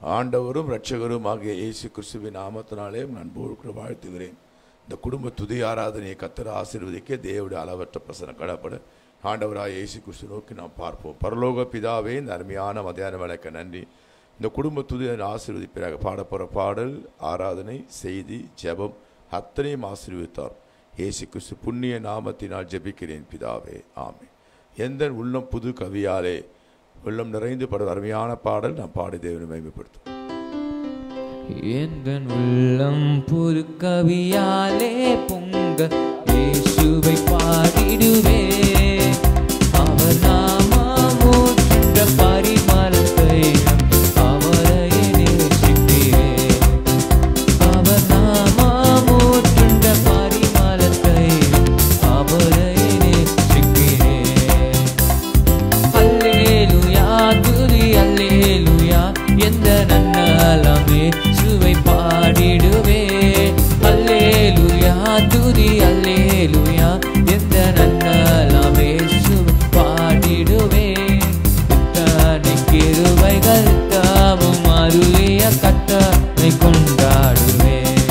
ஆண்டவரும் இரட்சகரும் ஆகிய இயேசு கிறிஸ்துவின் நாமத்தினாலே அன்போடு வாழ்த்துகிறேன் இந்த குடும்ப துதி ஆராதனையை கத்தர ஆசீர்வதிக்க தேவனுடைய அளவற்ற பிரசன கடப்பட ஆண்டவராக இயேசு கிறிஸ்து நோக்கி நாம் பார்ப்போம் பரலோக பிதாவே இந்த அருமையான மதியான வேலைக்கு நன்றி இந்த குடும்ப துதி ஆசீர்வதிப்பிறாக பாடப்போகிற பாடல் ஆராதனை செய்தி ஜெபம் அத்தனையும் ஆசீர்வித்தார் இயேசு கிறிஸ்து புண்ணிய நாமத்தினால் ஜெபிக்கிறேன் பிதாவே ஆமே எந்த உள்ளம் புது கவியாலே உள்ளம் நிறைந்து படும் அருமையான பாடல் நாம் பாடி தேவனை மகிமைப்படுத்தும் எந்தன் உள்ளம் புது கவியாலே பொங்க இயேசுவை பாடிடுவே அவர் நாமமுற்ற பரிமளத்தை அவரை நேசிக்கிறேன் அவர் நாமமுற்ற பரிமளத்தை அவரை நேசிக்கிறேன் அல்லேலுயா துதி அல்லேலுயா எந்த நன்னலமே சுவை பாடிடுவே அல்லேலுயா துதி அல்லேலுயா எந்த நன்னலமே சுவை பாடிடுவே இத்தனை கிருபைகள் தாமும் அருளிய கத்தனை கொண்டாடுவேன்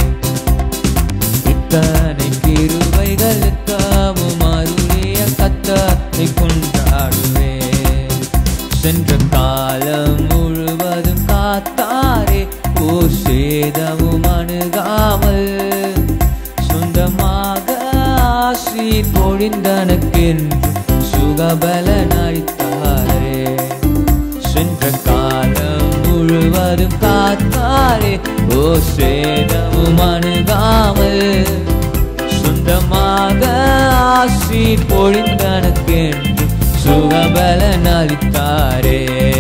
இத்தனை கிருபைகள் தாமும் அருளிய கத்தனை கொண்டாடுவே சென்ற காலம் முழுவதும் காத்தாரே ஓ சேதமும் அணுகாமல் சொந்தமாக ஆசி பொழிந்தனக்கென்று சுகபலன் அளித்தாரே சென்ற காலம் முழுவதும் காத்தாரே ஓ சேதமும் அணுகாமல் சொந்தமாக ஆசி பொழிந்தனக்கென்று சுகபலன் அளித்தாரே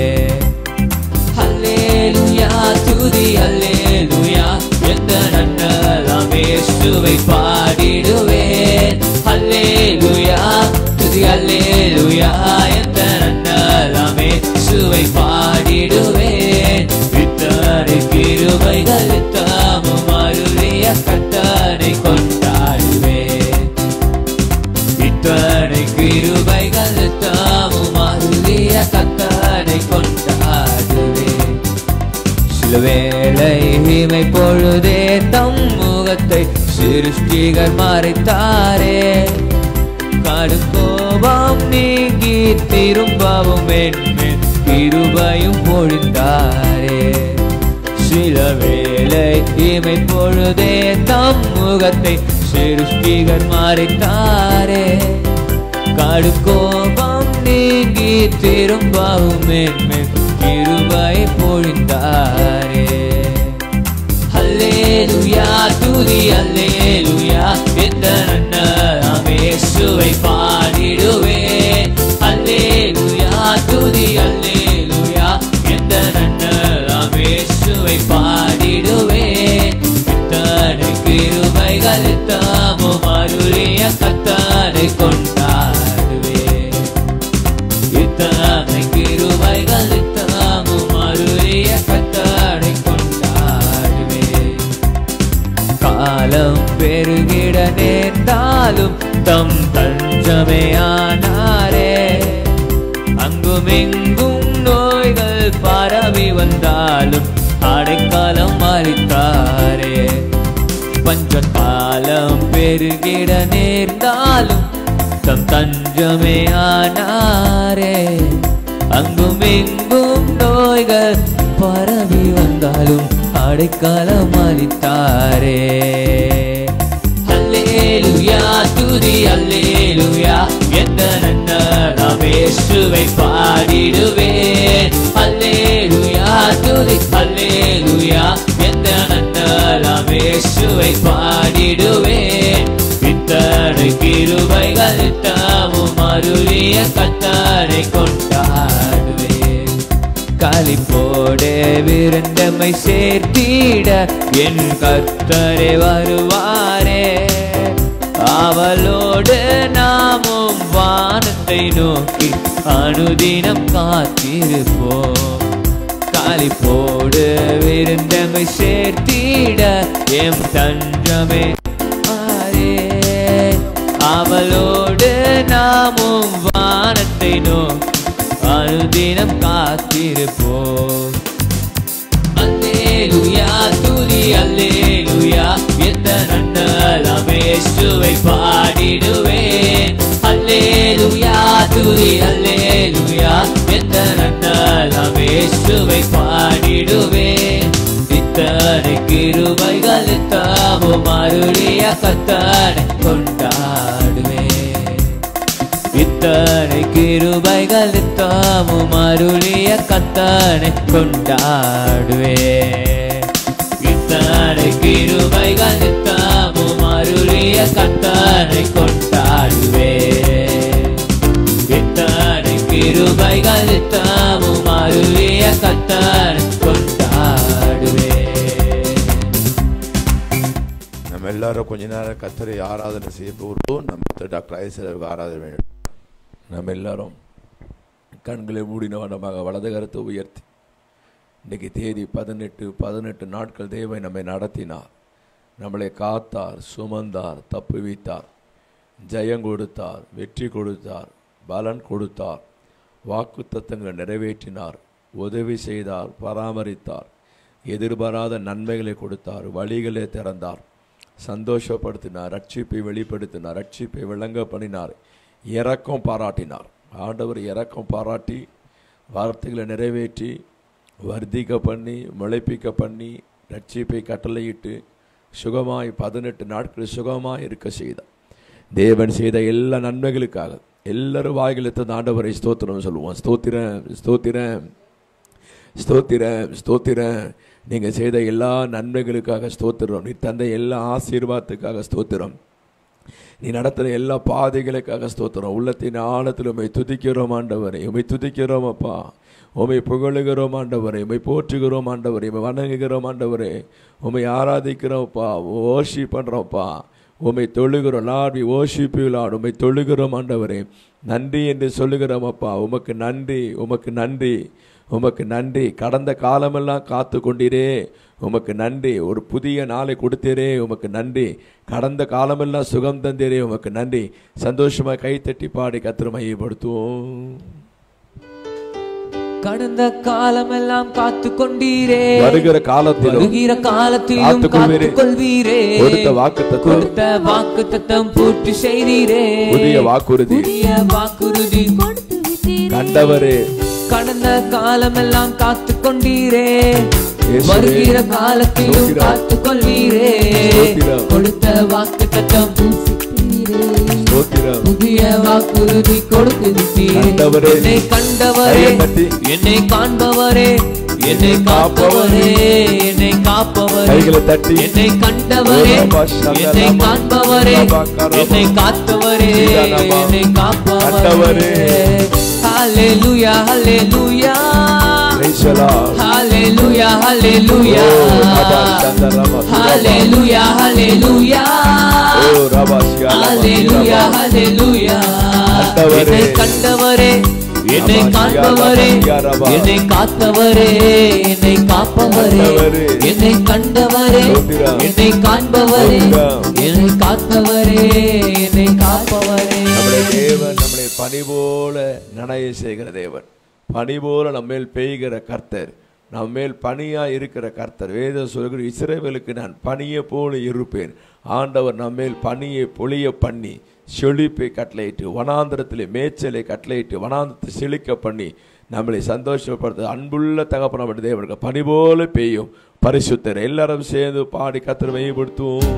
அல்லேலுயா துதி அல்லேலுயா எந்த நன்னலாம் இயேசுவை பாடிடுவேன் அல்லேலுயா துதி அல்லேலுயா எந்த நன்னலாம் இயேசுவை பாடிடுவேன் இத்தனை கிருபைகள் தாமும் அருளிய கட்டனை கொண்டாடுவேன் இத்தனை கிருபைகள் தாமும் அருளிய கத்தனை கொண்டாடுவேன் சில வேளை இமை பொழுதே தம் முகத்தை சிருஷ்டிகர் மறைத்தாரே கடும் கோபம் நீங்கி திரும்பவும் என்மேல் கிருபையும் பொழிந்தாரே சில வேளை இமை பொழுதே தம் முகத்தை சிருஷ்டிகர் மறைத்தாரே கடுக்கோபம் நீங்கி திரும்பவும் என்மேல் கிருபை பொழிந்தாரே அல்லேலுயா துதி அல்லேலுயா எந்த நன்னம் இயேசுவை பாடிடுவேன் அல்லேலுயா துதி அல்லேலுயா எந்த நன்னம் இயேசுவை பாடிடுவேன் இத்தனை கிருபைகள் தாமும் அருளிய கத்தனை கொண்டாடுவேன் இத்தனை கிருபைகள் தாமும் அருளிய கத்தனை கொண்டாடுவேன் காலம் பெருகிட நேர்ந்தாலும் தம் தஞ்சமே ஆனாரே அங்கும் இங்கும் நோய்கள் பரவி வந்தாலும் அடைக்காலம் அளித்தாரே பஞ்சகாலம் பெருகிட நேர்ந்தாலும் தம் தஞ்சமே ஆனாரே அங்கும் இங்கும் நோய்கள் பரவி வந்தாலும் அடைக்காலம் அளித்தாரே அல்லேலுயா துதி அல்லேலுயா எந்த நன்னம் இயேசுவை பாடிடுவேன் அல்லேலுயா துதி அல்லேலுயா எந்த நன்னம் இயேசுவை பாடிடுவேன் இத்தனை கிருபைகள் தாமும் அருளிய கத்தனை கொண்டாடுவேன் களிப்போடு விருந்தமை சேர்த்திட என் கத்தரை வருவாரே அவளோடு நாமும் வானத்தை நோக்கி அனுதினம் காத்திருப்போம் களிப்போடு விருந்தமை சேர்த்திட எம் தஞ்சமே ஆரே அவளோடு நாமும் வானத்தை நோக்கி அனுதினம் காத்திருப்போம் அல்லேலுயா துதி அல்லேலுயா எந்த நன்னலாம் இயேசுவை பாடிடுவேன் அல்லேலுயா துதி அல்லேலுயா எந்த நன்னலாம் இயேசுவை பாடிடுவேன் இத்தனை கிருபைகள் தாவும் அருளிய கத்தனை கொண்டாடுவேன் இத்தனை கிருபைகள் தாமும் அருளிய கத்தனை கொண்டாடுவே இத்தனை கிருபைகள் தாமும் அருளிய கத்தனை கொண்டாடுவே இத்தனை கிருபைகள் தாமும் அருளிய கத்தனை கொண்டாடுவே நம்ம எல்லாரும் கொஞ்ச நேரம் கத்தரை ஆராதனை செய்ய போகிறோம் நம்ம டாக்டர் ஐசருக்கு ஆராதனை வேண்டும் நம்ம எல்லாரும் கண்களை மூடின வண்ணமாக வலது கருத்தை உயர்த்தி இன்னைக்கு தேதி பதினெட்டு பதினெட்டு நாட்கள் தேவை நம்மை நடத்தினார் நம்மளை காத்தார் சுமந்தார் தப்புவித்தார் ஜெயம் கொடுத்தார் வெற்றி கொடுத்தார் பலன் கொடுத்தார் வாக்குத்தத்தங்களை நிறைவேற்றினார் உதவி செய்தார் பராமரித்தார் எதிர்பாராத நன்மைகளை கொடுத்தார் வழிகளை திறந்தார் சந்தோஷப்படுத்தினார் ரட்சிப்பை வெளிப்படுத்தினார் ரட்சிப்பை விளங்க பண்ணினார் இரக்கம் பாராட்டினார் ஆண்டவர் இரக்கம் பாராட்டி வார்த்தைகளை நிறைவேற்றி வர்த்திக்க பண்ணி முளைப்பிக்க பண்ணி ரட்சிப்பை கட்டளையிட்டு சுகமாய் பதினெட்டு நாட்கள் சுகமாய் இருக்க செய்தார் தேவன் செய்த எல்லா நன்மைகளுக்காக எல்லாரும் வாய்களை தந்த ஆண்டவரை ஸ்தோத்திரம் சொல்லுவோம் ஸ்தோத்திரம் ஸ்தோத்திரம் ஸ்தோத்திரம் ஸ்தோத்திரம் நீங்கள் செய்த எல்லா நன்மைகளுக்காக ஸ்தோத்திரம் நீ தந்த எல்லா ஆசீர்வாதத்துக்காக ஸ்தோத்திரம் நீ நடத்துகிற எல்லா பாதைகளுக்காக ஸ்தோத்திரம் உள்ளத்தின் ஆழத்தில் உண்மை துதிக்கிறோம் ஆண்டவரை உண்மை துதிக்கிறோம் அப்பா உண்மை புகழுகிறோம் ஆண்டவரை உண்மை போற்றுகிறோம் ஆண்டவரை உண்மை வணங்குகிறோம் ஆண்டவரே உண்மை ஆராதிக்கிறோம்ப்பா ஓஷி பண்ணுறோம்ப்பா உம்மை தொழுகிறோம் Lord we worship you Lord உம்மை தொழுகிறோம் ஆண்டவரே நன்றி என்று சொல்லுகிறோம் அப்பா உமக்கு நன்றி உமக்கு நன்றி உமக்கு நன்றி கடந்த காலமெல்லாம் காத்து கொண்டீரே உமக்கு நன்றி ஒரு புதிய நாளை கொடுத்தீரே உமக்கு நன்றி கடந்த காலமெல்லாம் சுகம் தந்தீரே உமக்கு நன்றி சந்தோஷமா கைத்தட்டி பாடி கத்திர மையப்படுத்துவோம் கடந்த காலமெல்லாம் காத்து கொண்டீரே வருகிற காலத்திலும் வருகிற காலத்திலும் காத்துக்கொள்வீரே. காத்துக் கொள்வீரே கொடுத்த வாக்குத்தத்தம் கொடுத்த வாக்கு தத்தம் பூர்த்தி செய்தீரே புதிய வாக்குறுதி புதிய வாக்குறுதி கொடுத்து விட்டீரே கண்டவரே கடந்த காலமெல்லாம் காத்து கொண்டீரே இயேசுவே. வருகிற காலத்திலும் ஸ்தோத்திரம். காத்து கொள்வீரே ஸ்தோத்திரம். கொடுத்த வாக்கு தத்தம் பூசித்தீரே ஸ்தோத்திரம் புதிய வாக்குறுதி கொடுத்து விட்டீர் கண்டவரே. என்னை கண்டவரே கையை தட்டி. என்னை காண்பவரே என்னை காப்பவரே என்னை காப்பவரே கைகளை தட்டி. என்னை கண்டவரே ரபா ஷகா என்னை ரபா. காண்பவரே ரபா கரபா. என்னை காத்தவரே சீதானபா. என்னை காப்பவரே கண்டவரே. ஹalleluya ஹalleluya Praise the Lord. Hallelujah hallelujah Oh, ரபா சந்த ரபா துரபா. ஹalleluya ஹalleluya ஓ ரபா சியா ரபா ஹalleluya சிரபா. ஹalleluya கண்டவரே. என்னை கண்டவரே என்னை ரபா காண்பவரே சியா ரபா. என்னை காத்தவரே என்னை காப்பவரே கண்டவரே. என்னை கண்டவரே ஸ்தோத்திரம். என்னை காண்பவரே ஸ்தோத்திரம். என்னை காத்தவரே என்னை காப்பவரே நம்முடைய தேவன் நம்முடைய பனி போல நனைய செய்கிற தேவன் பனி போல நம்மேல் பெய்கிற கர்த்தர் நம்மேல் பனியா இருக்கிற கர்த்தர் வேத சொல்கிற இஸ்ரவேலுக்கு நான் பனியை போல இருப்பேன் ஆண்டவர் நம்மேல் பனியை பொழிய பண்ணி செழிப்பை கட்டளையிட்டு வனாந்திரத்திலே மேய்ச்சலை கட்டளையிட்டு வனாந்திரத்தை செழிக்க பண்ணி நம்மளை சந்தோஷப்படுத்த அன்புள்ள தகப்பன நம்முடைய தேவனுக்கு பனி போல பெய்யும் பரிசுத்தர் எல்லாரும் சேர்ந்து பாடி கத்தர் மையப்படுத்துவோம்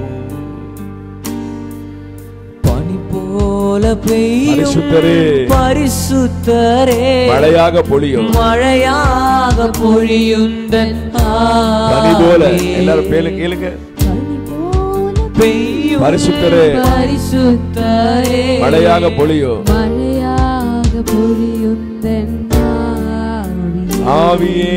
பனி போல பெய்யும் பரிசுத்தரே. பரிசுத்தரே மழையாக பொழியும் மழையாக பொழியுந்தன் பனி போல எல்லாரும் பேரு கேளுங்க பனி போல பெய்யும் பரிசுத்தரே. பரிசுத்தரே மழையாக பொழியும் மழையாக பொழியுந்தன் ஆவியே.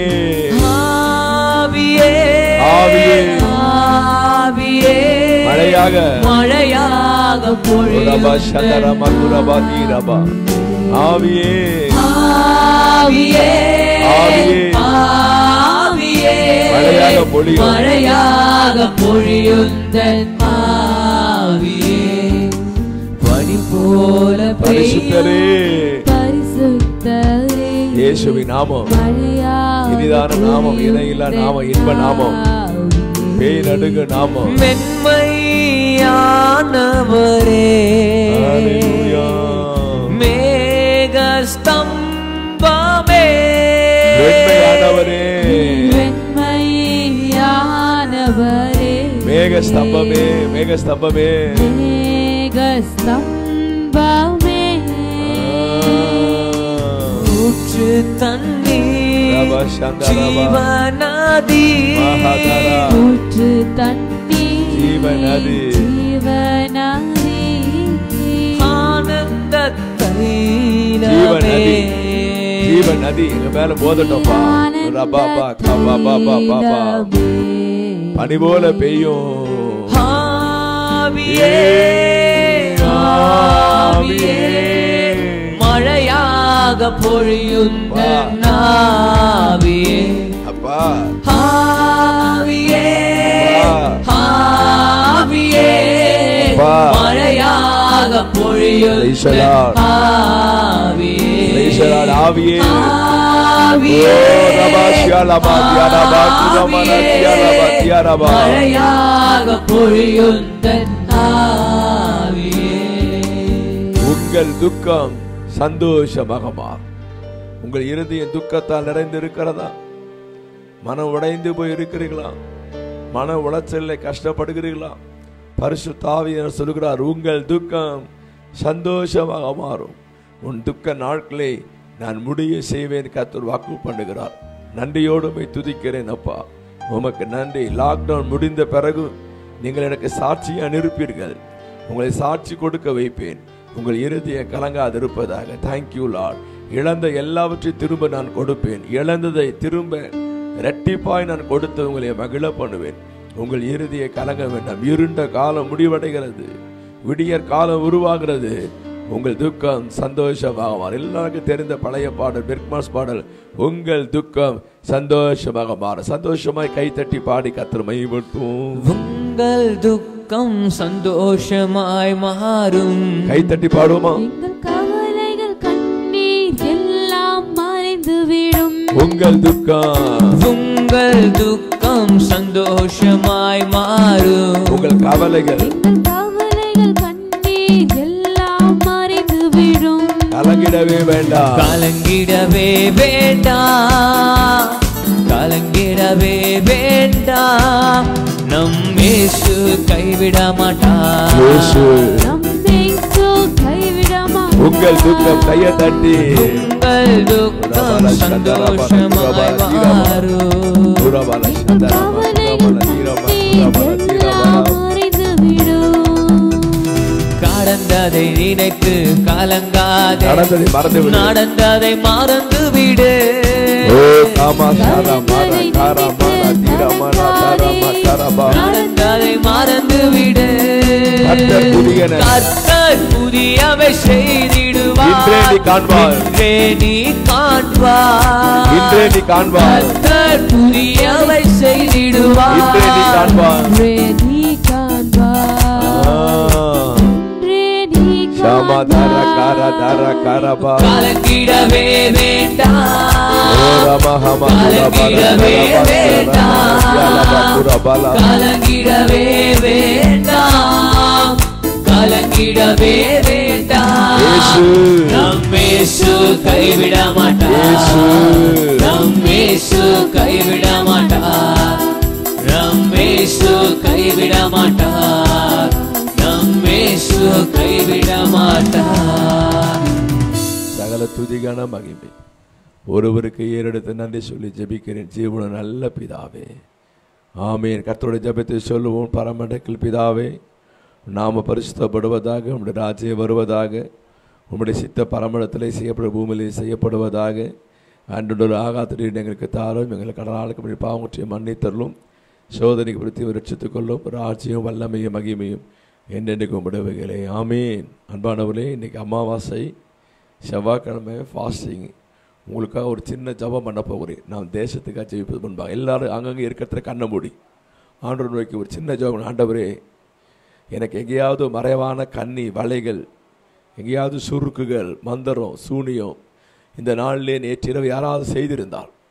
ஆவியே ஆவியே ஆவியே. ஆவியே மழையாக மழையாக ரபா பொழியும் சந்தரமா குரபா தீரபா ஆவியே ஆவியே ஆவியே. ஆவியே மழையாக பொழியும். மழையாக பொழியுந்தன் ஆவியே பனி போல பரிசுத்தரே பெய்யும் பரிசுத்தரே இயேசுவின் நாமம் மழையாக இனி இனிதான நாமம் இணையில்லா நாமம் இன்ப நாமம் பேய் நடுங்க நாமம் மென்மையானவரே ஹalleluya மேக ஸ்தம்பமே வெண்மையானவரே வெண்மையானவரே மேக ஸ்தம்பமே மேக ஸ்தம்பமே மேகஸ்தம்பமே ஊற்று தண்ணீர் ரபா சந்தரபா. ஜீவநதி மகாதரா. ஊற்று தண்ணீர் ஜீவநதி. ஜீவநதி ஆனந்த ஜீவநதி. தைலமே ஜீவ நதி எங்க மேல மோதட்டோம்ப்பா ரபா பா கபா பா பா பா பா பனி போல பெய்யும் ஆவியே ஆவியே மழையாக பொழியுந்த வா. நாவியே அப்பா ஆவியே வா. ஆவியே வா. மழையாக பொழியுந்த Praise the Lord. ஆவியே Praise the Lord. ஆவியே ஆவியே ஓ, ரபா ஷியாலபா, தியாரபா, திரமண, தியாரபா, தியாரபா. மழையாக பொழியுந்த ஆவியே உங்கள் துக்கம் சந்தோஷமாக மாறும் உங்கள் இருதயம் துக்கத்தால் நிறைந்து இருக்கிறதா மனம் உடைந்து போய் இருக்கிறீர்களா மன உளைச்சல்ல கஷ்டப்படுகிறீர்களா பரிசு தாவியர் சொல்கிறார் உங்கள் துக்கம் சந்தோஷமாக மாறும் உன் துக்க நாட்களை நான் முடிய செய்வேன் கத்தர் வாக்கு பண்ணுகிறார் நன்றியோடு போய் துதிக்கிறேன் அப்பா உமக்கு நன்றி லாக்டவுன் முடிந்த பிறகு நீங்கள் எனக்கு சாட்சியை அனுப்பீர்கள் உங்களை சாட்சி கொடுக்க வைப்பேன் உங்கள் இறுதியை கலங்காதிருப்பதாக தேங்க்யூ லார்ட் இழந்த எல்லாவற்றையும் திரும்ப நான் கொடுப்பேன் இழந்ததை திரும்ப இரட்டிப்பாய் நான் கொடுத்து உங்களை மகிழ பண்ணுவேன் உங்கள் இறுதியை கலங்க வேண்டாம் இருண்ட காலம் முடிவடைகிறது விடியற் காலம் உருவாகிறது உங்கள் துக்கம் சந்தோஷமாக மாறும் எல்லாருக்கும் தெரிந்த பழைய பாடல் பிர்க்மாஸ் பாடல் உங்கள் துக்கம் சந்தோஷமாக மாறும் சந்தோஷமாய் கைத்தட்டி பாடி கத்திர மைபட்டும் உங்கள் துக்கம் சந்தோஷமாய் மாறும் கைத்தட்டி பாடுவோமா எங்கள் கவலைகள் கண்ணீர் எல்லாம் மறைந்து விடும் உங்கள் துக்கம் உங்கள் துக்கம் சந்தோஷமாய் மாறும் உங்கள் கவலைகள் எங்கள் கவலைகள் கண்ணீர் எல்லாம் மறைந்து விடும் கலங்கிடவே வேண்டாம் கலங்கிடவே வேண்டாம் கலங்கிடவே வேண்டாம் நம் இயேசு கைவிட மாட்டார் இயேசு நம் இயேசு கைவிடமா உங்கள் துக்கம் கையை தட்டி உங்கள் துக்கம் சந்தோஷமாய் மாறும் புறபல சந்தரம, புறபல தீரம, புறபல தீரம. மறைந்து விடும் கடந்ததை நினைத்து கலங்காதே நடந்ததை மறந்து விடு. நடந்ததை மறந்து விடு ஓ காமா சாரா மாரா காரா மாரா தீரம தாரம கரபா நடந்ததை மறந்து விடு கர்த்தர் புதியன. கர்த்தர் புதியவை செய்திடுவார் இன்றே நீ காண்பாய். இன்றே நீ காண்பார் இன்றே நீ காண்பாய் கர்த்தர் புதியவை செய்திடுவார் இன்றே நீ காண்பாய் ஒன்றே நீ காண்பார் ஆ. ஒன்றே நீ ஷாமா தார கார தார காரபா கலங்கிடவே வேண்டாம் ஓ ரம ஹம புறபல கலங்கிடவே வேண்டாம் யாலபா புறபல கலங்கிடவே வேண்டாம் கலங்கிடவே வேண்டாம் இயேசு நம் இயேசு கைவிட மாட்டார் இயேசு. நம் இயேசு கைவிட மாட்டார் நம் இயேசு கைவிட மாட்டார் நம் இயேசு கைவிட மாட்டார் சகல துதிகான மகிமை ஒருவருக்கு ஏறெடுத்து நன்றி சொல்லி ஜெபிக்கிறேன் ஜீவன நல்ல பிதாவே ஆமீன் கர்த்தருடைய ஜெபத்தை சொல்லுவோம் பரமடக்கில் பிதாவே நாம பரிசுத்தப்படுவதாக உம்முடைய ராஜ்யம் வருவதாக உம்முடைய சித்த பரமடத்திலே செய்யப்படும் பூமியிலே செய்யப்படுவதாக அன்றொரு ஆகாத்திரியின் எங்களுக்கு தாரும் எங்களுக்கு கடனாளுக்கு முன்னாடி பாவற்றை மன்னித்தரலும் சோதனைக்கு பிரத்தி ரட்சித்துக் கொள்ளும் ராஜ்யம் வல்லமையும் மகிமையும் என்றென்றைக்கும் விடுவர்களே ஆமீன் அன்பானவர்களே இன்னைக்கு அமாவாசை செவ்வாய்க்கிழமை ஃபாஸ்டிங் உங்களுக்காக ஒரு சின்ன ஜெபம் பண்ண போகிறேன் நான் தேசத்துக்காக ஜெபிப்பது முன்பாக எல்லாரும் அங்கங்கே இருக்கிறத கண்ணை மூடி ஆண்டவர் நோக்கி ஒரு சின்ன ஜெபம் ஆண்டவரே எனக்கு எங்கேயாவது மறைவான கன்னி வலைகள் எங்கேயாவது சுருக்குகள் மந்திரம் சூனியம் இந்த நாளிலே நேற்றிரவு யாராவது செய்திருந்தால்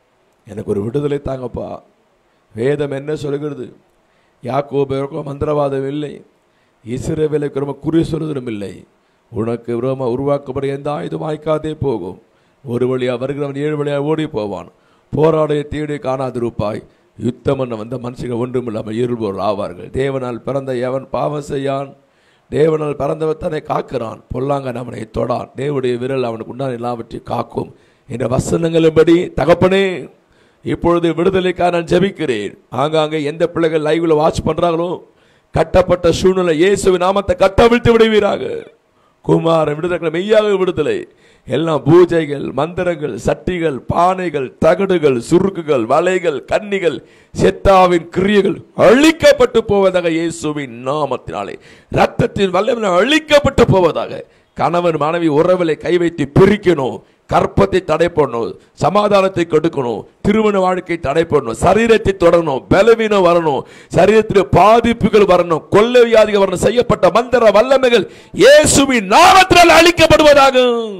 எனக்கு ஒரு விடுதலை தாங்கப்பா வேதம் என்ன சொல்கிறது யாக்கோபேருக்கோ மந்திரவாதம் இல்லை இஸ்ரவேலுக்கு ரொம்ப குறி சொல்வதும் இல்லை உனக்கு விரோம உருவாக்கப்பட எந்த ஆயுதம் வாய்க்காதே போகும் ஒரு வழியா வருகிறவன் ஏழு வழியா ஓடி போவான் போராடைய தேடி காணாதிருப்பாய் யுத்தம் பண்ண வந்த மனுஷங்க ஒன்றுமில்லாமல் இருள்வோர் ஆவார்கள் தேவனால் பிறந்த எவன் பாவம் செய்யான் தேவனால் பிறந்தவன் தன்னை காக்கிறான் பொல்லாங்கன் அவனை தொடான் தேவனுடைய விரல் அவனுக்கு உண்டான எல்லாவற்றையும் காக்கும் என்ற வசனங்களின்படி தகப்பனே இப்பொழுது விடுதலைக்காக நான் ஜெபிக்கிறேன் ஆங்காங்கே எந்த பிள்ளைகள் லைவ்ல வாட்ச் பண்றாங்களோ கட்டப்பட்ட சூழ்நிலை இயேசுவின் நாமத்தை கட்டவிழ்த்து விடுவீராக குமார விடுதலை மெய்யாக விடுதலை எல்லாம் பூஜைகள் மந்திரங்கள் சட்டிகள் பானைகள் தகடுகள் சுருக்குகள் வலைகள் கன்னிகள் செத்தாவின் கிரியைகள் அழிக்கப்பட்டு போவதாக இயேசுவின் நாமத்தினாலே ரத்தத்தின் வல்லமை அழிக்கப்பட்டு போவதாக கணவன் மனைவி உறவிலை கை வைத்து பிரிக்கணும் கற்பத்தை தடை பண்ணணும் சமாதானத்தை கொடுக்கணும் திருமண வாழ்க்கை தடை பண்ணணும் சரீரத்தை தொடரணும் பலவீனம் வரணும் சரீரத்தில் பாதிப்புகள் வரணும் கொள்ளை வியாதிகள் வரணும் செய்யப்பட்ட மந்திர வல்லமைகள் இயேசுவின் நாமத்தினால் அழிக்கப்படுவதாக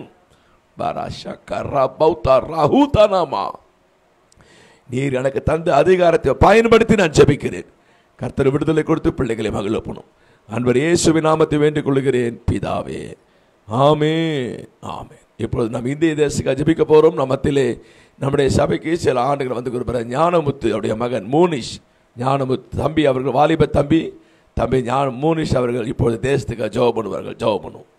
பராஷக்கரா பௌத்தா ராஹூதானாமா நீர் எனக்கு தந்த அதிகாரத்தை பயன்படுத்தி நான் ஜெபிக்கிறேன் கர்த்தர் விடுதலை கொடுத்து பிள்ளைகளை மகிழப்பணும் அன்பர் இயேசுவின் நாமத்தை வேண்டிக் கொள்கிறேன் பிதாவே ஆமே ஆமே இப்பொழுது நாம் இந்திய தேசத்துக்கு ஜெபிக்க போறோம் நம்ம மத்தியிலே நம்முடைய சபைக்கு சில ஆண்டுகள் வந்து கொடுப்பார் ஞானமுத்து அவருடைய மகன் மூனிஷ் ஞானமுத்து தம்பி அவர்கள் வாலிப தம்பி தம்பி ஞான மூனிஷ் அவர்கள் இப்பொழுது தேசத்துக்கு ஜெபம் பண்ணுவார்கள் ஜெபம் பண்ணுவோம்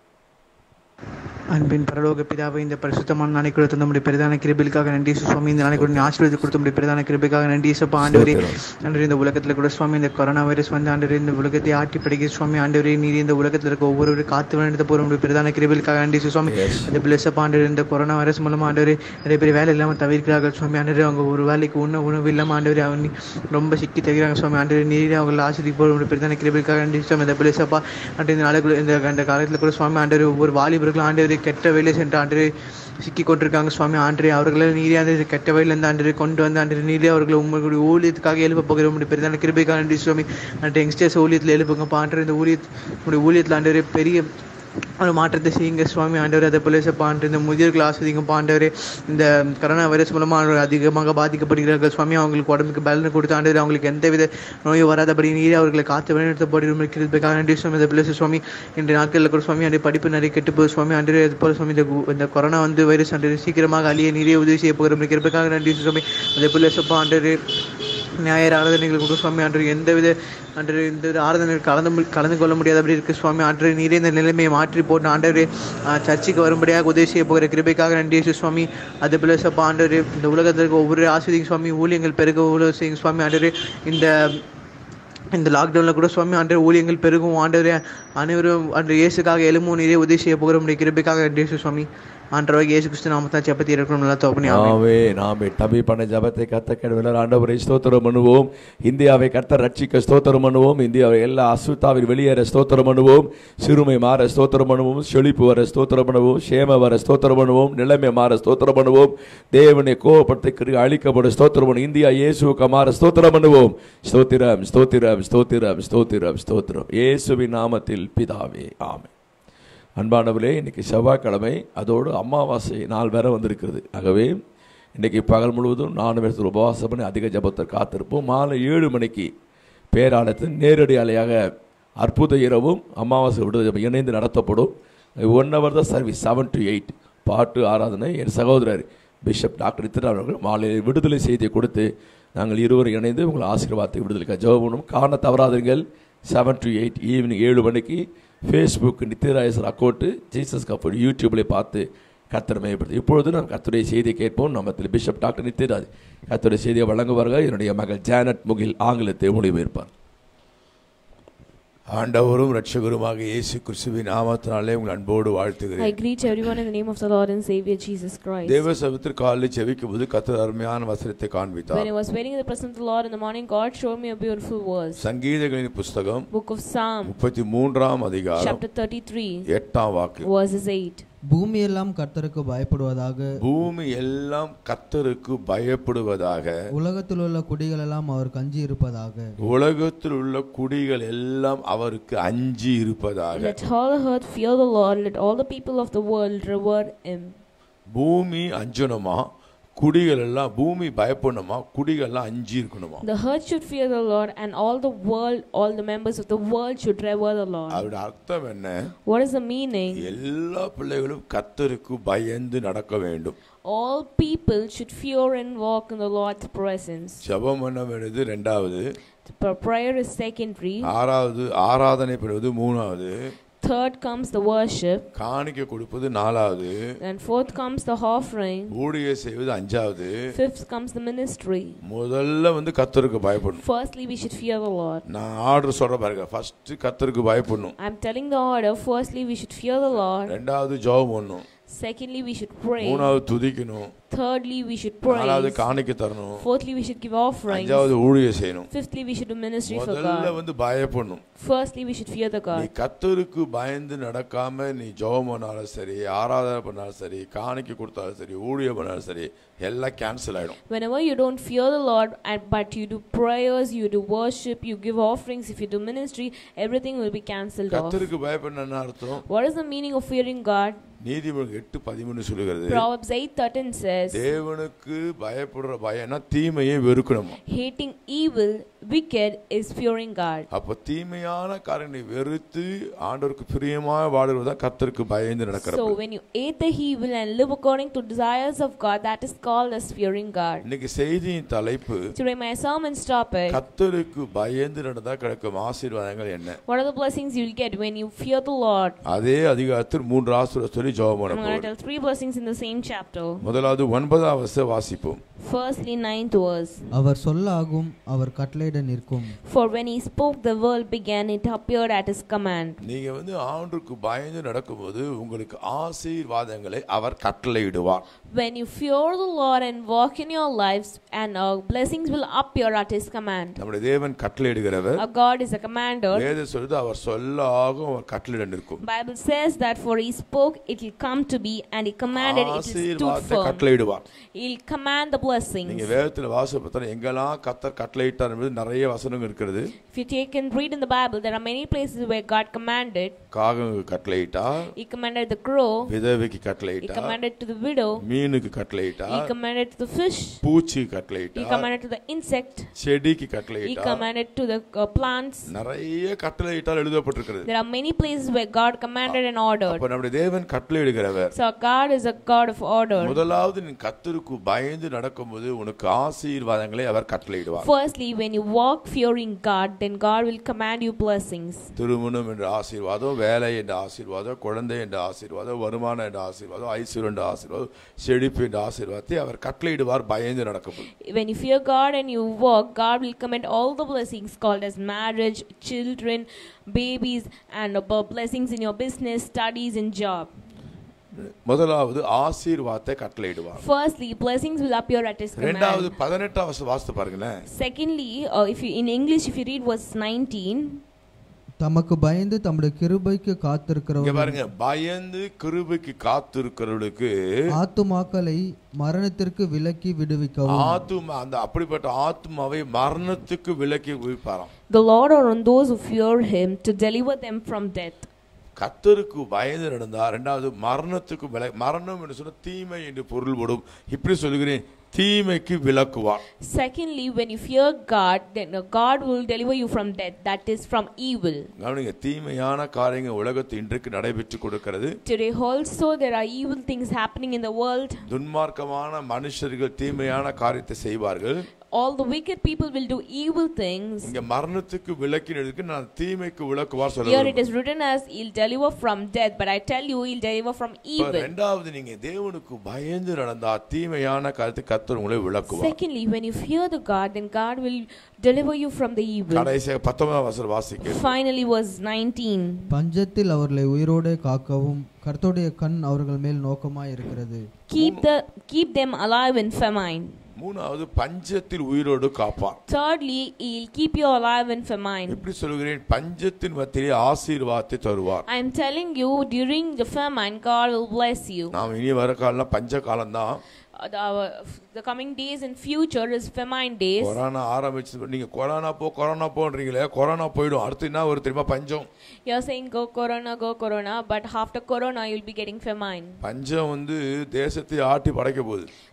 அன்பின் பரலோக பிதாவை இந்த பரிசுத்தமான நாளை கொடுத்த நம்முடைய பெரிதான கிருபிலுக்காக நன்றி சுவாமி இந்த நாளை கூட நீ ஆசீர்வாதி கொடுத்த நம்முடைய பெரிதான கிருபிக்காக நன்றி சப்பா ஆண்டவரே ஆண்டவரே இந்த உலகத்தில் கூட சுவாமி இந்த கொரோனா வைரஸ் வந்து ஆண்டவரே இந்த உலகத்தை ஆட்டி படைக்கிற சுவாமி ஆண்டவரே நீர் இந்த உலகத்தில் இருக்க ஒவ்வொரு காத்து வழிந்த போகிற நம்முடைய பெரிதான கிருபிலுக்காக நன்றி சுவாமி அந்த பிளஸப் ஆண்டவர் இந்த கொரோனா வைரஸ் மூலமா ஆண்டவரே நிறைய பேர் வேலை இல்லாமல் தவிர்க்கிறார்கள் சுவாமி ஆண்டவரே அவங்க ஒரு வேலைக்கு உண்ண உணவு இல்லாமல் ஆண்டவரே அவங்க ரொம்ப சிக்கி தவிர்க்கிறாங்க சுவாமி ஆண்டவரே நீரே அவங்களை ஆசிரியர் போகிற நம்முடைய பெரிதான கிருபிலுக்காக நன்றி சுவாமி இந்த பிளஸப்பா ஆண்டு இந்த நாளைக்குள்ள இந்த அந்த காலத்தில் கூட சுவாமி ஆண்டவர் ஒவ்வொரு வாலிபர்களும் ஆண்டவரே கெட்ட வேலை சென்று ஆண்டு சிக்கி கொண்டிருக்காங்க சுவாமி ஆண்டரே அவர்களை நீரே அந்த கெட்ட வழியிலிருந்து ஆண்டு கொண்டு வந்து ஆண்டு நீரே அவர்களை உங்களுடைய ஊழியத்துக்காக எழுப்ப போகிற உங்களுடைய பெரிதான கிருபைக்காக நன்றி சுவாமி ஆண்டு யங்ஸ்டர்ஸ் ஊழியத்தில் எழுப்புங்கப்பா ஆண்டு இந்த ஊழியத் உங்களுடைய ஊழியத்தில் ஆண்டு பெரிய ஒரு மாற்றத்தை செய்யுங்க சுவாமி ஆண்டவர் அதை போல பாண்டு இந்த முதியோர்கள் ஆசிரியங்க பாண்டவர் இந்த கரோனா வைரஸ் மூலமாக அவர்கள் அதிகமாக பாதிக்கப்படுகிறார்கள் சுவாமி அவங்களுக்கு உடம்புக்கு பலனை கொடுத்து ஆண்டவர் அவங்களுக்கு எந்தவித நோயும் வராதபடி நீரே அவர்களை காத்து வழிநடத்தப்படி இருக்கிறதுக்காக நன்றி சுவாமி அதை போல சுவாமி இன்றைய நாட்களில் கூட சுவாமி அந்த படிப்பு நிறைய கெட்டு போகுது சுவாமி ஆண்டவர் அது போல சுவாமி இந்த கு- இந்த கொரோனா வந்து வைரஸ் ஆண்டு சீக்கிரமாக அழிய நீரே உதவி செய்ய போகிற இருக்கிறதுக்காக நன்றி சுவாமி அதே போல சப்பா ஆண்டவர் ஞாயிறு ஆராதனைகள் கூட சுவாமி ஆண்டு எந்தவித அன்று இந்த ஒரு ஆராதனைகள் கலந்து மு- கலந்து கொள்ள முடியாதபடி இருக்கு சுவாமி ஆண்டு நீரே இந்த நிலைமையை மாற்றி போட்டு ஆண்டவரே ஆ, சர்ச்சுக்கு வரும்படியாக உதவி செய்ய போகிற கிருபைக்காக நன்றி இயேசு சுவாமி அது போல சப்பா ஆண்டவரே இந்த உலகத்தில் இருக்க ஒவ்வொரு ஆசிரியர் சுவாமி ஊழியங்கள் பெருக உதவி செய்யுங்க சுவாமி ஆண்டவரே இந்த இந்த லாக்டவுனில் கூட சுவாமி ஆண்டவர் ஊழியங்கள் பெருகும் ஆண்டவரே அனைவரும் அன்று இயேசுக்காக எழுமோ நீரே உதவி செய்ய போகிற உடைய கிருபைக்காக நன்றி இயேசு சுவாமி ஆண்டவராக இயேசு கிறிஸ்து நாமத்தான் செப்பத்தி இருக்கணும் நல்லா தோப்பனி ஆமென். ஆவே நாமே தம்பி பண்ண ஜபத்தை கத்த கேடுவில ஆண்டவரை ஸ்தோத்திரம் பண்ணுவோம் இந்தியாவை கத்த ரட்சிக்க ஸ்தோத்திரம் பண்ணுவோம் இந்தியாவை எல்லா அசுத்தாவில் வெளியேற ஸ்தோத்திரம் பண்ணுவோம் சிறுமை மாற ஸ்தோத்திரம் பண்ணுவோம் செழிப்பு வர ஸ்தோத்திரம் பண்ணுவோம் சேம வர ஸ்தோத்திரம் பண்ணுவோம் நிலைமை மாற ஸ்தோத்திரம் பண்ணுவோம் தேவனை கோபப்படுத்தி அழிக்கப்படும் ஸ்தோத்திரம் பண்ணுவோம் இந்தியா இயேசுவுக்கு மாற ஸ்தோத்திரம் பண்ணுவோம் ஸ்தோத்திரம் ஸ்தோத்திரம் ஸ்தோத்திரம் ஸ்தோத்திரம் ஸ்தோத்திரம் இயேசுவின் நாமத்தில் பிதாவே ஆமென் அன்பானவர்களே இன்னைக்கு செவ்வாய்க்கிழமை அதோடு அமாவாசை நாள் வேற வந்திருக்கிறது ஆகவே இன்னைக்கு பகல் முழுவதும் நாலு இடத்துல உபவாசம் பண்ணி அதிக ஜபத்தை காத்திருப்போம் மாலை ஏழு மணிக்கு பேராலயத்தில் நேரடி அலையாக அற்புத இரவும் அமாவாசை விடுதலை ஜெபம் இணைந்து நடத்தப்படும் ஒன் ஹவர் தான் சர்வீஸ் செவன் டு எயிட் பாட்டு ஆராதனை என் சகோதரர் பிஷப் டாக்டர் இத்திரா அவர்கள் மாலையில் விடுதலை செய்தியை கொடுத்து நாங்கள் இருவரும் இணைந்து உங்கள் ஆசீர்வாதத்தை விடுதலைக்காக ஜெபம் பண்ணுவோம் காண தவறாதீர்கள் செவன் டு எயிட் ஈவினிங் ஏழு மணிக்கு ஃபேஸ்புக் நித்தியராயசர் அக்கௌண்ட்டு ஜீசஸ் கப்போடு யூடியூப்ல பார்த்து கர்த்தர் மேம்படுது இப்பொழுது நாம் கர்த்தருடைய செய்தியை கேட்போம் நம்ம திரு பிஷப் டாக்டர் நித்தியராஜ் கர்த்தருடைய செய்தியை வழங்குவார்கள் என்னுடைய மகள் ஜானட் முகில் ஆங்கிலத்தை மொழிபெயர்ப்பார் ஆண்டவரும் ரட்சகருமாக இயேசு கிறிஸ்துவின் நாமத்தினாலே உங்கள் அன்போடு I வாழ்த்துகிறேன் greet everyone in the name of the Lord and Savior Jesus Christ. தேவ சபத்தில் காலையில் செவிக்கும் போது கர்த்தர் அருமையான வசனத்தை When காண்பித்தார் I was waiting in the presence of the Lord in the morning, God showed me a beautiful verse. சங்கீதங்களின் புஸ்தகம் Book of Psalm, முப்பத்தி மூன்றாம் அதிகாரம் chapter 33, எட்டாம் வாக்கு verses 8. பூமியெல்லாம் கர்த்தருக்கு பயப்படுவதாக பூமி எல்லாம் கர்த்தருக்கு பயப்படுவதாக உலகத்தில் உள்ள குடிகள் எல்லாம் அவர் கஞ்சி இருப்பதாக உலகத்தில் உள்ள குடிகள் எல்லாம் அவருக்கு அஞ்சி இருப்பதாக Let all the earth fear the Lord, let all the people of the world revere him. பூமி அஞ்சனமா குடிகள் எல்லாம் பூமி பயப்படணுமா குடிகள்லாம் அஞ்சி இருக்கணுமா The earth should fear the Lord, and all the world, all the members of the world should revere the Lord. அதோட அர்த்தம் என்ன What is the meaning? எல்லா பிள்ளைகளும் கத்தருக்கு பயந்து நடக்க வேண்டும் All people should fear and walk in the Lord's presence. ஜெபம் பண்ண வேண்டியது ரெண்டாவது The prayer is secondary. ஆறாவது ஆராதனை பண்ணுவது மூணாவது Third comes the worship. காணிக்கை கொடுப்பது நாலாவது And fourth comes the offering. ஊழிய செய்வது அஞ்சாவது Fifth comes the ministry. முதல்ல வந்து கத்தருக்கு பயப்படணும் Firstly, we should fear the Lord. நான் ஆர்டர் சொல்ற பாருங்க ஃபர்ஸ்ட் கத்தருக்கு பயப்படணும் I'm telling the order. Firstly, we should fear the Lord. ரெண்டாவது ஜெபம் பண்ணணும் Secondly, we should pray. மூணாவது துதிக்கணும் Thirdly, we should நாலாவது praise. காணிக்கை தரணும் Fourthly, we should give offerings. அஞ்சாவது ஊழிய செய்யணும் Fifthly, we should do ministry for முதல்ல God. வந்து பயப்படணும் Firstly, we should fear the நீ God. கத்தருக்கு பயந்து நடக்காம நீ ஜெபம் பண்ணாலும் சரி ஆராதனை பண்ணாலும் சரி காணிக்கை கொடுத்தாலும் சரி ஊழியம் பண்ணாலும் சரி எல்லாம் கேன்சல் ஆயிடும் Whenever you don't fear the Lord, and but you do prayers, you do worship, you give offerings, if you do ministry, everything will be cancelled off. கத்தருக்கு பயப்படணும்னு அர்த்தம் What is the meaning of fearing God? நீதிமன்றம் எட்டு பதிமூணு சொல்லுகிறது Proverbs 8:13 says, தேவனுக்கு பயப்படுற பயம்னா தீமையை வெறுக்கணுமா "Hating evil, wicked is fearing God." அப்ப தீமையான காரியங்களை வெறுத்து ஆண்டவருக்கு பிரியமா வாடுறதா கத்தருக்கு பயந்து So நடக்கிறது when you hate the evil and live according to desires of God, that is called as fearing God. இன்னைக்கு செய்தியின் தலைப்பு Today my sermon's topic. கத்தருக்கு பயந்து நடந்தா கிடைக்கும் ஆசீர்வாதங்கள் என்ன What are the blessings you'll get when you fear the Lord? அதே அதிகாரத்தில் மூன்று ஆசிரியர் சொல்லி ஜெபம் பண்ண I'm going to போகிறோம் tell three blessings in the same chapter. முதலாவது ஒன்பதாம் வருஷ வாசிப்போம் Firstly, ninth verse. அவர் சொல்லாகும் அவர் கட்டளையிட நிற்கும் For when he spoke, the world began, it appeared at his command. நீங்க வந்து ஆண்டுக்கு பயந்து நடக்கும்போது உங்களுக்கு ஆசீர்வாதங்களை அவர் கட்டளையிடுவார் When you fear the Lord and walk in your lives, and uh, blessings will appear at his command. நம்முடைய தேவன் கட்டளையிடுகிறவர் Our God is a commander. வேத சொல்லுது அவர் சொல்லாகும் அவர் கட்டளையிட நிற்கும் Bible says that for he spoke, it will come to be, and he commanded, it will stood ஆசீர்வாதத்தை firm. கட்டளையிடுவார் He'll command the blessings. நீங்க வேதத்துல வாசப்பத்தாலும் எங்கெல்லாம் கத்தர் கட்டளையிட்டார் என்பது நிறைய வசனங்கள் இருக்கிறது If you take and read in the Bible, there are many places where God commanded. காகங்களுக்கு கட்டளையிட்டார் He commanded the crow, விதவைக்கு he கட்டளையிட்டார் commanded to the widow, மீனுக்கு he கட்டளையிட்டார் commanded to the fish, பூச்சி he கட்டளையிட்டார் commanded to the insect, செடிக்கு he கட்டளையிட்டார் commanded to the uh, plants. நிறைய கட்டளையிட்டால் எழுதப்பட்டிருக்கிறது There are many places where God commanded and ordered. அப்ப நம்முடைய தேவன் கட்டளையிடுகிறவர் So God is a God of order. முதலாவது நீ கத்தருக்கு பயந்து நடக்கும்போது உனக்கு ஆசீர்வாதங்களை அவர் கட்டளையிடுவார் Firstly, when you walk fearing God, then God will command you blessings. திருமணம் என்ற ஆசீர்வாதம் வேலை என்ற ஆசீர்வாதம் குழந்தை என்ற ஆசீர்வாதம் வருமானம் என்ற ஆசீர்வாதம் ஐஸ்வர்யம் என்ற ஆசீர்வாதம் செழிப்பு என்ற ஆசீர்வாதத்தை அவர் கட்டளையிடுவார் பயந்து நடக்கும்போது When you fear God and you walk, God will command all the blessings called as marriage, children, babies, and uh, blessings in your business, studies, and job. முதலாவது ஆசீர்வாதத்தை கட்டளையிடுவார் Firstly, blessings will appear at His ரெண்டாவது command. பதினெட்டாம் வருஷம் வாசித்து பாருங்களேன் Secondly, uh, if you in English, if you read verse 19, தமக்கு பயந்து தம்முடைய கிருபைக்கு இங்க காத்திருக்கிறவர் பாருங்க பயந்து கிருபைக்கு காத்திருக்கிறவர்களுக்கு ஆத்துமாக்களை மரணத்திற்கு விலக்கி விடுவிக்கவும் ஆத்துமா அந்த அப்படிப்பட்ட ஆத்மாவை மரணத்துக்கு விலக்கி வைப்பாராம் the Lord are on those who fear Him to deliver them from death. கத்தருக்கு பயந்து நடந்தா ரெண்டாவது மரணத்துக்கு விலை மரணம் என்று சொன்ன தீமை என்று பொருள்படும் இப்படி சொல்கிறேன் தீமைக்கு விலக்குவார் Secondly, when you fear God, then uh, God will deliver you from death, that is from evil. கவனிங்க தீமையான காரியங்கள் உலகத்து இன்றைக்கு நடைபெற்று கொடுக்கிறது Today also there are evil things happening in the world. துன்மார்க்கமான மனுஷர்கள் தீமையான காரியத்தை செய்வார்கள் All the wicked people will do evil things. இங்க மரணத்துக்கு விலக்கினதுக்கு நான் தீமைக்கு விளக்குவார் Here it சொல்ல is written as he'll deliver from death, but I tell you he'll deliver from evil. ரெண்டாவது நீங்க தேவனுக்கு பயந்து நடந்தா தீமையான காரியத்தை கத்தர் உங்களை விளக்குவார் Secondly, when you fear the God, then God will deliver you from the evil. கடைசியாக பத்தொன்பதாம் வசனம் வாசிக்க Finally, verse 19. பஞ்சத்தில் அவர்களை உயிரோடே காக்கவும் கர்த்தருடைய கண் அவர்கள் மேல் நோக்கமாய் இருக்கிறது Keep the keep them alive in famine. மூணாவது பஞ்சத்தில் உயிரோடு காப்பான் Thirdly, he'll keep you alive in famine. எப்படி சொல்கிறேன் பஞ்சத்தின் மத்தியிலே ஆசீர்வாதத்தை தருவார் I am telling you, during the famine, God will bless you. நாம் இனி வர காலம் பஞ்ச காலம்தான் Uh, the, our- the coming days in future is famine days. Corona ஆரம்பிச்சு நீங்க கொரோனா போ கொரோனா போன்றீங்களே கொரோனா போயிடும் அடுத்து என்ன ஒரு தெரியுமா பஞ்சம் You're saying go corona, go corona, but after corona you'll be getting famine. பஞ்சம் வந்து தேசத்தை ஆட்டி படைக்க போகுது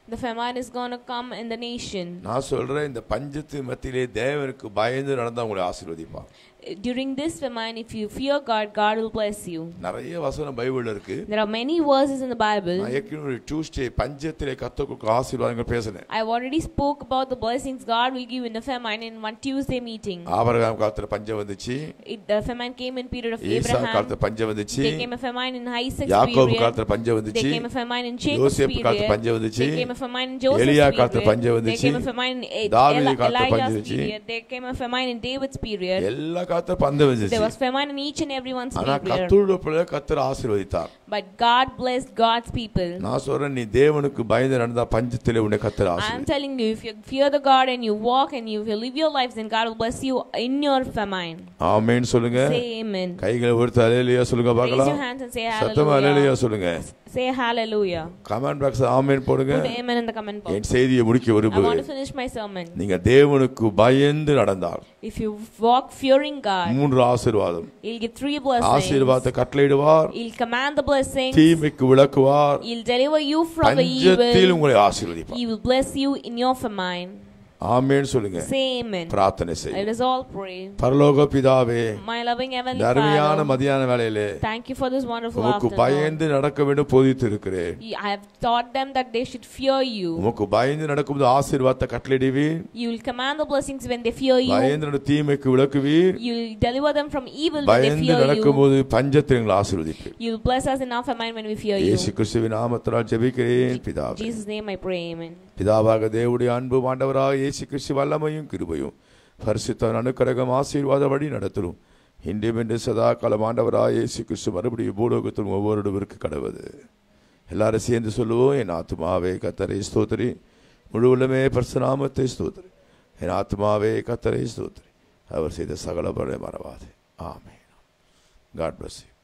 The famine is going to come in the nation. நான் சொல்றேன் இந்த பஞ்சத்து மத்தியிலே தேவனுக்கு பயந்து நடந்தா உங்களை ஆசீர்வதிப்பார் During this famine, if you fear God, God will bless you. நிறைய வசனம் பைபிள்ல இருக்கு There are many verses in the Bible. நான் ஏற்கனவே ஒரு டியூஸ்டே பஞ்சத்திலே கத்தருக்கு ஆசீர்வாதங்கள் பேசினேன் I've already spoke about the blessings God will give in the famine in one Tuesday meeting. Abraham காலத்துல பஞ்சம் வந்துச்சு It, the famine came in period of Isha Abraham. காலத்துல பஞ்சம் வந்துச்சு There came a famine in Isaac's யாக்கோபு period. காலத்துல பஞ்சம் There வந்துச்சு came a famine in Jacob's யோசேப்பு காலத்துல period. பஞ்சம் வந்துச்சு There came a famine in Joseph's எலியா period. காலத்துல பஞ்சம் There வந்துச்சு came a famine in E- தாவீது Eli- காலத்துல பஞ்சம் Elijah's வந்துச்சு period. There came a famine in David's period. எல்லா காலத்துல பஞ்சம் There வந்துச்சு was famine in each and everyone's ஆனா period. கத்தருடைய பிள்ளை கத்தர் ஆசீர்வதித்தார் But God blessed God's people. நான் சொல்றேன் நீ தேவனுக்கு பயந்து நடந்தா பஞ்சத்திலே உன்னை கத்தர் I am ஆசீர்வதி telling you, if you fear the God and you walk and you will live your lives, then God will bless you in your famine. ஆமென் சொல்லுங்க Say amen. கைகளை ஒருத்தர் அலையிலையா சொல்லுங்க Raise பார்க்கலாம் your hands and say சத்தமா அலையிலையா hallelujah. சொல்லுங்க Say hallelujah. Comment box amen போடுங்க Put amen in the comment box. என் செய்தியை முடிக்க I want to விரும்புகிறேன் finish my sermon. நீங்க தேவனுக்கு பயந்து நடந்தால் If you walk fearing God, மூன்று ஆசீர்வாதம் He'll give three blessings. ஆசீர்வாதத்தை கட்டளையிடுவார் He'll command the blessings. தீமைக்கு விளக்குவார் He'll deliver you from the பஞ்சத்தில் evil. உங்களை ஆசீர்வதிப்பார் He will bless you in your famine. ஆமென் சொல்லுங்க Say amen. பிரார்த்தனை Let செய்யும் us all pray. பரலோக பிதாவே My loving இந்த Heavenly அருமையான Father, மதியான வேலையிலே thank you for this wonderful உமக்கு afternoon. பயந்து நடக்க வேண்டும் போதித்து இருக்கிறேன் I have taught them that they should fear you. உமக்கு பயந்து நடக்கும்போது ஆசீர்வாதத்தை கட்டளையிடுவீர் You will command the blessings when they fear you. பயந்து நட தீமைக்கு விளக்குவீர் You will deliver them from evil when they பயந்து fear you. நடக்கும்போது பஞ்சத்தில் எங்களை ஆசீர்வதிப்பீர் You will bless us in our famine when we fear you. இயேசு கிறிஸ்துவின் நாமத்தினால் ஜெபிக்கிறேன் பிதாவே In Jesus' name I pray, amen. பிதாவாக தேவனுடைய அன்பு ஆண்டவராக இயேசு கிறிஸ்து வல்லமையும் கிருபையும் பரிசுத்த அனுக்கரகம் ஆசீர்வாத வழி நடத்தலும் இன்றும் என்று சதா காலம் ஆண்டவராக இயேசு கிறிஸ்து மறுபடியும் பூலோகத்திலும் ஒவ்வொருவருக்கு கடவுது எல்லாரும் சேர்ந்து சொல்லுவோம் என் ஆத்மாவே கத்தரை ஸ்தோத்திரி முழுவலுமே பரசுநாமத்தை ஸ்தோத்திரி என் ஆத்மாவே கத்தரை ஸ்தோத்திரி அவர் செய்த சகல பல மறவாது ஆமே காட் bless you